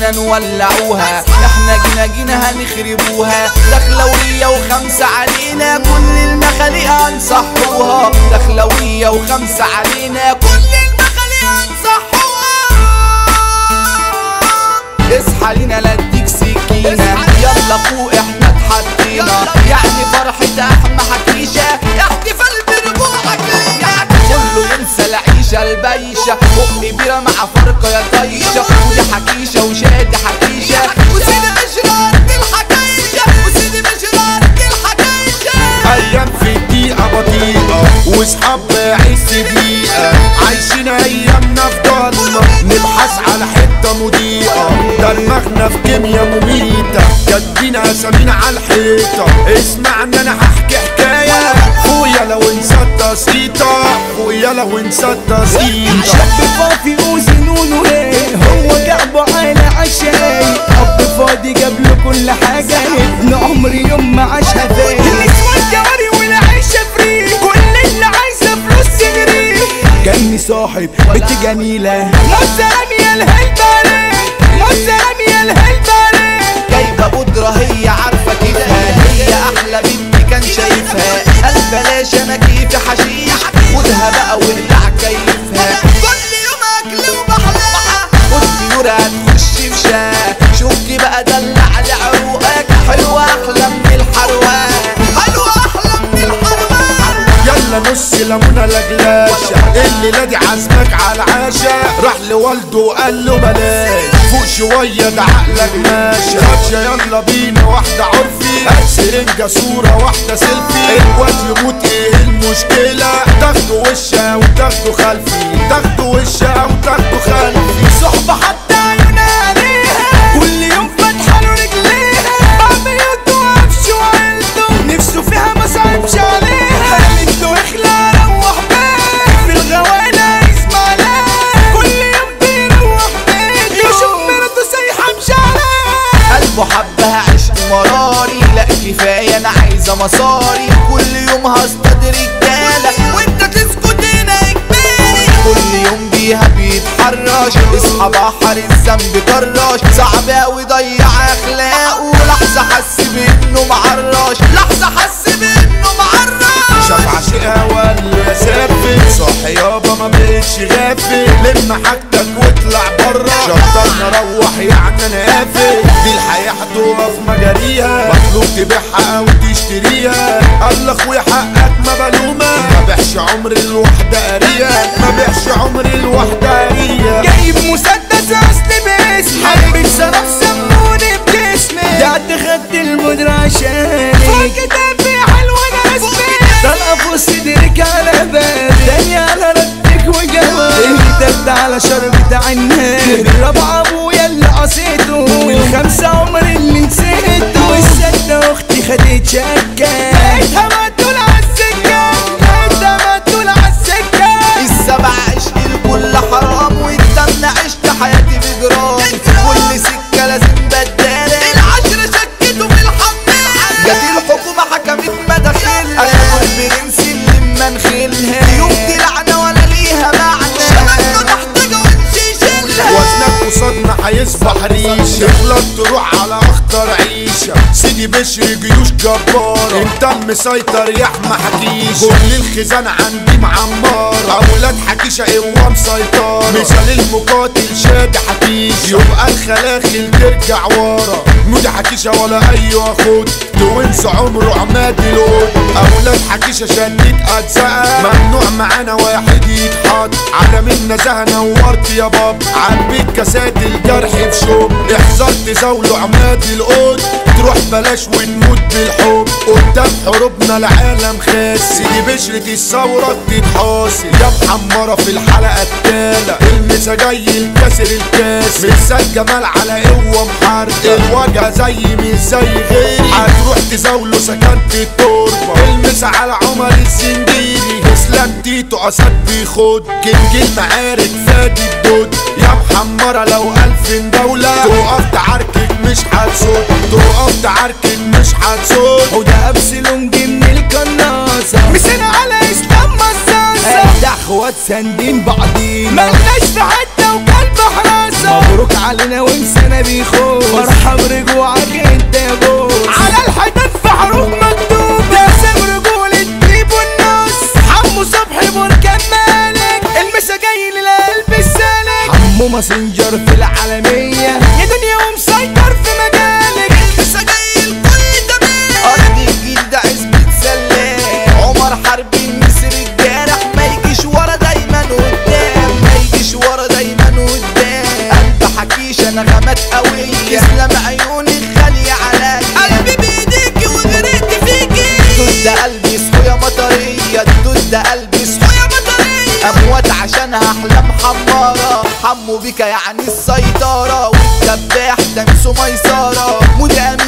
جينا نولعوها احنا جينا جينا هنخربوها دخلوية وخمسة علينا كل المخاليق هنصحوها دخلوية وخمسة علينا كل المخاليق هنصحوها اصحى لينا لا اديك سكينة يلا فوق احنا اتحطينا يعني فرحة احمى حكيشة احتفال برجوعك ليا كله ينسى العيشة البيشة بق بيرة مع فرقة يا طيشة ودي حكيشة وشادي حكيشة وسيدي مشرار الحكايشة وسيدي مشرار الحكايشة ايام في الدقيقة بطيئة واصحاب عز دقيقة عايشين ايامنا في ضلمة نبحث على حتة مضيئة دماغنا في كيميا مميتة كاتبين اسامينا على الحيطة اسمعنا انا هحكي حكاية خويا لو انسى التسقيطة خويا لو انسى التسقيطة شاب فاضي وزنونه ايه هو جابه على عشاي اب فاضي جاب له كل حاجة ابن عمري يوم ما عاشها فين النسوان جواري والعيشة فري كل اللي عايزة فلوس تجري جاني صاحب بنت جميلة موزة يا الهلبة موزة يا الهلبة جايبة بودرة هي عارفة كيفها هي أحلى بنت كان شايفها قال بلاش أنا كيفي حشيش خدها بقى وابلع كيفها كل يوم أكل وبحلقها والطيور هتخش في شاك شوفي بقى دلع لعروقك حلوة أحلى من الحروقة حلوة أحلى من الحروقة يلا نص ليمونة لجلاشة الليلة دي عازمك على العشاء راح لوالده وقال له بلاش فوق شوية ده عقلك ماشي رشا يلا بينا واحدة عرفي هات سرنجة صورة واحدة سيلفي الواد يموت ايه المشكلة تاخدوا وشها وتاخدوا خلفي تاخدوا وشها وتاخدوا خلفي صحبة حتى عيونها عليها كل يوم فاتحة له رجليها باب يده وقفش وعيلته نفسه فيها ما صعبش عليها قالته اخلع روح بيت في الغوانة يسمع لها كل يوم بيروح بيته يشوف مرته سايحة مش عليها قلبه حبها عشق مراري لا كفاية انا عايزة مصاري كل يوم هصطاد رجالة وانت تسكت هنا اجباري كل يوم بيها بيتحرش اصحى بحر الذنب كراش صعب اوي ضيع اخلاقه لحظة حس بانه معرش لحظة حس بانه معرش شاف عشقها ولا سافل صح يابا ما بقتش غافل لم حاجتك واطلع برا شطرنا روح يعني انا قافل دي الحياة هتقف مجاريها مطلوب تبيعها او تشتريها قال اخويا حقك ما بلومة ما بيعش عمر الوحدة قرية ما بيعش عمر الوحدة قرية جايب مسدس اصلي باسمي حبيت سرف سموني بجسمي قعدت خدت المدرة عشاني فوق كتافي حلوة انا اسمي طلقة فوق صدرك على بالي تاني على ردك وجمالي التالتة على شربة عنابي الرابعة ابويا اللي قصيته والخمسة عمري اللي نسيته والستة اختي خدت شكة لقيتها مقتول عالسكة لقيتها مقتول عالسكة السبع عشق الكل حرام والتمن عشت حياتي بجرام كل سكة لازم بدالة العشرة شكته في الحمام جت الحكومة حكمت مداخلها اخدوا البرنس اللي منخلها يوم دي لعنة ولا ليها معنى شبكته محتاجة ونشي يشيلها وزنك قصادنا هيصبح ريشة تغلط تروح على اخطر عيشة سيدي بشر جيوش جبارة انت مسيطر يا احمى حكيش كل الخزان عندي معمارة اولاد حكيشة قوة مسيطرة مثال المقاتل شادي حكيش يبقى الخلاخل ترجع ورا مودي حكيشة ولا اي خد توينس عمره عماد القط اولاد حكيشة شديد اجزاء ممنوع معانا واحد يتحط على من نزاهة نورت يا باب عالبيت كاسات الجرح في شوب احذر تزاولوا عماد القط تروح بلاش ونموت بالحب قدام حروبنا العالم خاس سيدي بشرة الثورة تتحاصل يا محمرة في الحلقة التالة المسا جاي الكسر الكاس مثال جمال على قوة محاربة الوجه زي مش زي غيري هتروح تزاوله سكنت التربة المسا على عمر الزنجيري اسلام تيتو اسد بيخد كينج المعارك فادي الدود يا محمرة لو ألف دولة تقف تعاركك مش هتصد تقف تعاركك مش هتصد وده ابسلوم دي من القناصة مسنا على اسلام مصاصة افتح اخوات ساندين بعضينا ملناش في حتة وقلب حراسة الصوت مبروك علينا وانسانا بيخوف فرحة برجوعك انت يا بوس على الحيطان في حروف مكتوب تقسم رجولة ديب والنص حمو صبحي بركان مالك المسا جاي للقلب السالك حمو ماسنجر في العالمية يا دنيا ومسيطر في مجالك لسه جاي الكل تمام أرض الجيل ده عزبة سلام عمر حربي النسر الجارح ما يجيش ورا دايما قدام ما يجيش ورا دايما قدام قلب حكيش نغمات قوية تسلم عيونك غالية عليا قلبي بإيديكي وغرقت فيكي الدود ده قلبي صحو يا مطرية الدود ده قلبي صحو يا مطرية أموات عشانها أحلام حمارة حمو بيكا يعني السيطرة والدباح تنسو ميسرة مودي